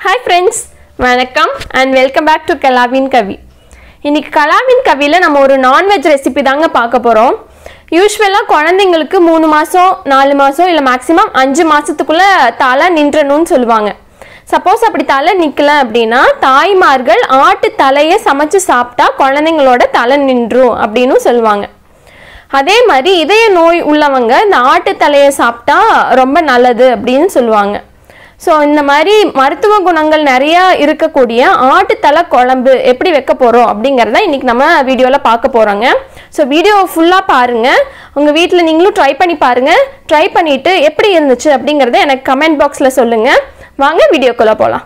hi friends வணக்கம் and welcome back to கலாவின் கவி இன்னைக்கு கலாவின் கவியில் நம்ம ஒரு நான்வெஜ் ரெசிபி தாங்க பார்க்க போகிறோம் யூஸ்வலாக குழந்தைங்களுக்கு மூணு மாதம் நாலு மாதம் இல்லை மேக்ஸிமம் அஞ்சு மாதத்துக்குள்ளே தலை நின்றணும்னு சொல்லுவாங்க சப்போஸ் அப்படி தலை நிற்கல அப்படின்னா தாய்மார்கள் ஆட்டு தலையை சமைச்சு சாப்பிட்டா குழந்தைங்களோட தலை நின்றும் அப்படின்னு சொல்லுவாங்க அதே மாதிரி இதய நோய் உள்ளவங்க இந்த ஆட்டு தலையை சாப்பிட்டா ரொம்ப நல்லது அப்படின்னு சொல்லுவாங்க ஸோ இந்த மாதிரி மருத்துவ குணங்கள் நிறையா இருக்கக்கூடிய ஆட்டுத்தலை குழம்பு எப்படி வைக்க போகிறோம் அப்படிங்கிறத இன்றைக்கி நம்ம வீடியோவில் பார்க்க போகிறோங்க ஸோ வீடியோ ஃபுல்லாக பாருங்கள் உங்கள் வீட்டில் நீங்களும் ட்ரை பண்ணி பாருங்கள் ட்ரை பண்ணிவிட்டு எப்படி இருந்துச்சு அப்படிங்கிறத எனக்கு கமெண்ட் பாக்ஸில் சொல்லுங்கள் வாங்க வீடியோக்குள்ளே போகலாம்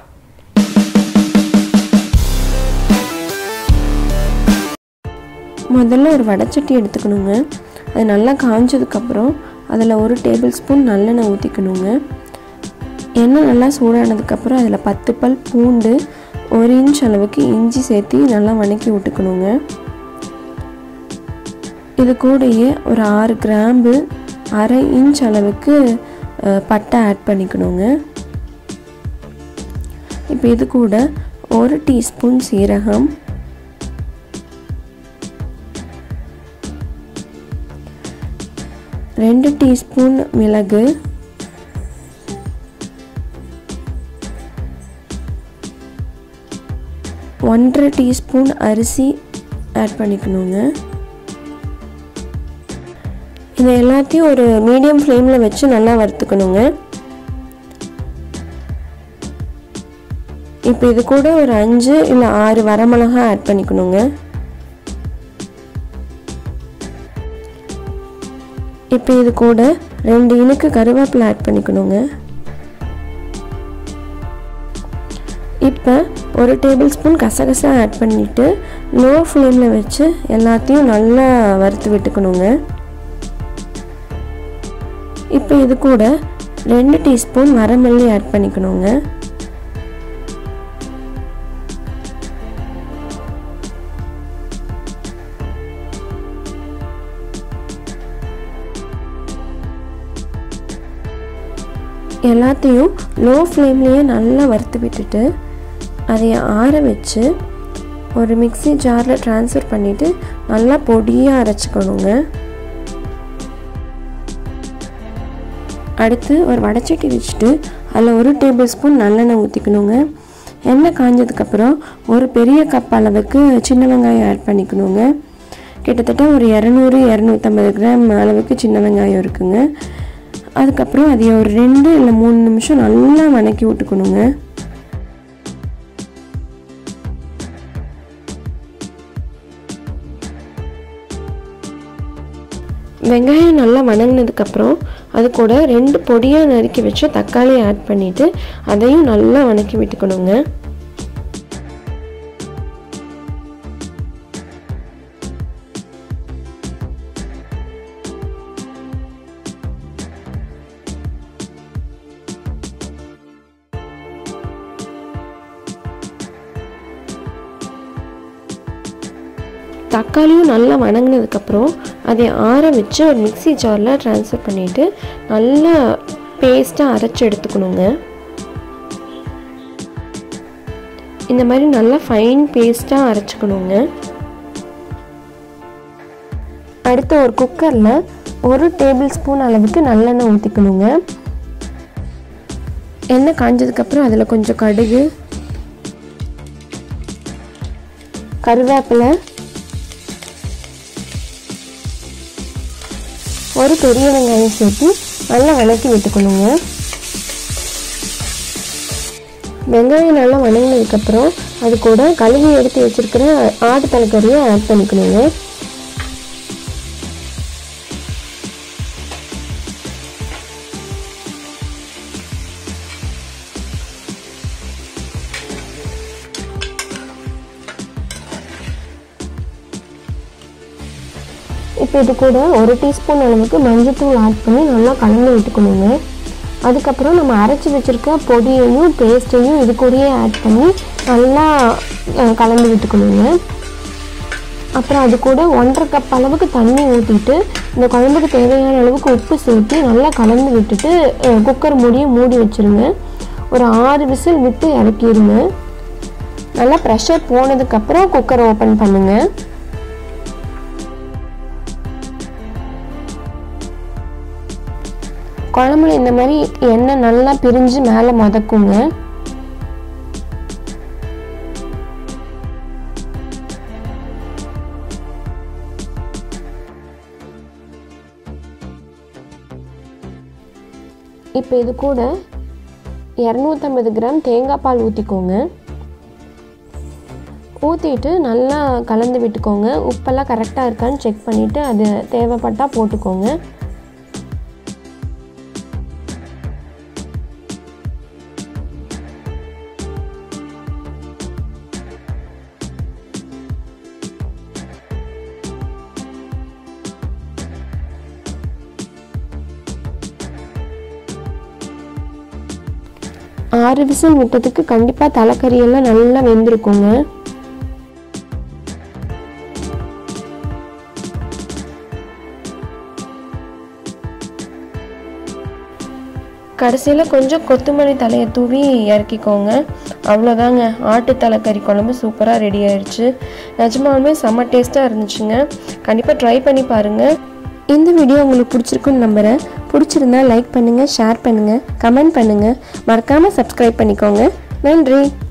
முதல்ல ஒரு வடைச்சட்டி எடுத்துக்கணுங்க அது நல்லா காஞ்சதுக்கப்புறம் அதில் ஒரு டேபிள் ஸ்பூன் நல்லெண்ணெய் ஊற்றிக்கணுங்க எண்ணெய் நல்லா சூடானதுக்கப்புறம் அதில் பத்து பல் பூண்டு ஒரு இன்ச் அளவுக்கு இஞ்சி சேர்த்து நல்லா வணக்கி விட்டுக்கணுங்க இது கூடயே ஒரு ஆறு கிராம்பு அரை இன்ச் அளவுக்கு அஹ், பட்டை ஆட் பண்ணிக்கணுங்க இப்போ இது கூட ஒரு டீஸ்பூன் சீரகம் ரெண்டு டீஸ்பூன் மிளகு ஒன்றரை டீஸ்பூன் அரிசி ஆட் பண்ணிக்கணுங்க இதை எல்லாத்தையும் ஒரு மீடியம் ஃப்ளேமில் வச்சு நல்லா வறுத்துக்கணுங்க இப்போ இது கூட ஒரு அஞ்சு இல்லை ஆறு வரமிளகா ஆட் பண்ணிக்கணுங்க இப்போ இது கூட ரெண்டு இனுக்கு கருவேப்பிலை ஆட் பண்ணிக்கணுங்க இப்போ ஒரு டேபிள் ஸ்பூன் கசகசா ஆட் பண்ணிவிட்டு லோ ஃப்ளேமில் வச்சு எல்லாத்தையும் நல்லா வறுத்து விட்டுக்கணுங்க இப்போ இது கூட ரெண்டு டீஸ்பூன் வரமல்லி ஆட் பண்ணிக்கணுங்க எல்லாத்தையும் லோ ஃப்ளேம்லேயே நல்லா வறுத்து விட்டுட்டு அதை ஆற வச்சு ஒரு மிக்ஸி ஜாரில் ட்ரான்ஸ்ஃபர் பண்ணிவிட்டு நல்லா பொடியாக அரைச்சிக்கணுங்க அடுத்து ஒரு வடைச்சட்டி வச்சுட்டு அதில் ஒரு டேபிள் ஸ்பூன் நல்லெண்ணெய் ஊற்றிக்கணுங்க எண்ணெய் காஞ்சதுக்கப்புறம் ஒரு பெரிய கப் அளவுக்கு சின்ன வெங்காயம் ஆட் பண்ணிக்கணுங்க கிட்டத்தட்ட ஒரு இரநூறு இரநூத்தம்பது கிராம் அளவுக்கு சின்ன வெங்காயம் இருக்குங்க அதுக்கப்புறம் அதை ஒரு ரெண்டு இல்லை மூணு நிமிஷம் நல்லா வணக்கி விட்டுக்கணுங்க வெங்காயம் நல்லா வணங்கினதுக்கப்புறம் அது கூட ரெண்டு பொடியாக நறுக்கி வச்சு தக்காளி ஆட் பண்ணிவிட்டு அதையும் நல்லா வணக்கி விட்டுக்கணுங்க தக்காளியும் நல்லா வணங்கினதுக்கப்புறம் அதை ஆற வச்சு ஒரு மிக்ஸி ஜாரில் ட்ரான்ஸ்ஃபர் பண்ணிவிட்டு நல்லா பேஸ்ட்டாக அரைச்சி எடுத்துக்கணுங்க இந்த மாதிரி நல்லா ஃபைன் பேஸ்ட்டாக அரைச்சிக்கணுங்க அடுத்து ஒரு குக்கரில் ஒரு டேபிள் ஸ்பூன் அளவுக்கு நல்லெண்ணெய் ஊற்றிக்கணுங்க எண்ணெய் காஞ்சதுக்கப்புறம் அதில் கொஞ்சம் கடுகு கருவேப்பிலை ஒரு பெரிய வெங்காயம் சேர்த்து நல்லா வணக்கி விட்டுக்கணுங்க வெங்காயம் நல்லா வணங்கினதுக்கப்புறம் அது கூட கழுவி எடுத்து வச்சிருக்கிற ஆட்டு தலைக்கறியை ஆட் பண்ணிக்கணுங்க இப்போ இது கூட ஒரு டீஸ்பூன் அளவுக்கு மஞ்சத்தூள் ஆட் பண்ணி நல்லா கலந்து விட்டுக்கணுங்க அதுக்கப்புறம் நம்ம அரைச்சி வச்சுருக்க பொடியையும் பேஸ்ட்டையும் இது கூடயே ஆட் பண்ணி நல்லா அஹ், கலந்து விட்டுக்கணுங்க அப்புறம் அது கூட ஒன்றரை கப் அளவுக்கு தண்ணி ஊற்றிட்டு இந்த குழம்புக்கு தேவையான அளவுக்கு உப்பு சேர்த்து நல்லா கலந்து விட்டுட்டு அஹ், குக்கர் மூடியை மூடி வச்சுருங்க ஒரு ஆறு விசில் விட்டு இறக்கிடுங்க நல்லா ப்ரெஷர் போனதுக்கப்புறம் குக்கரை ஓப்பன் பண்ணுங்கள் குழம்புல இந்த மாதிரி எண்ணெய் நல்லா பிரிஞ்சு மேலே மதக்குங்க இப்போ இது கூட இரநூத்தம்பது கிராம் தேங்காய் பால் ஊற்றிக்கோங்க ஊற்றிட்டு நல்லா கலந்து விட்டுக்கோங்க உப்பெல்லாம் கரெக்டாக இருக்கான்னு செக் பண்ணிவிட்டு அது தேவைப்பட்டால் போட்டுக்கோங்க ஆறு விசில் விட்டதுக்கு கண்டிப்பாக தலைக்கறியெல்லாம் நல்லா வெந்திருக்குங்க கடைசியில் கொஞ்சம் கொத்தமல்லி தலையை தூவி இறக்கிக்கோங்க அவ்வளோதாங்க ஆட்டு தலைக்கறி குழம்பு சூப்பராக ரெடி ஆயிடுச்சு நிஜமாலுமே செம்ம டேஸ்ட்டாக இருந்துச்சுங்க கண்டிப்பாக ட்ரை பண்ணி பாருங்கள் இந்த வீடியோ உங்களுக்கு பிடிச்சிருக்குன்னு நம்புகிறேன் பிடிச்சிருந்தா லைக் பண்ணுங்கள் ஷேர் பண்ணுங்கள் கமெண்ட் பண்ணுங்கள் மறக்காமல் சப்ஸ்கிரைப் பண்ணிக்கோங்க நன்றி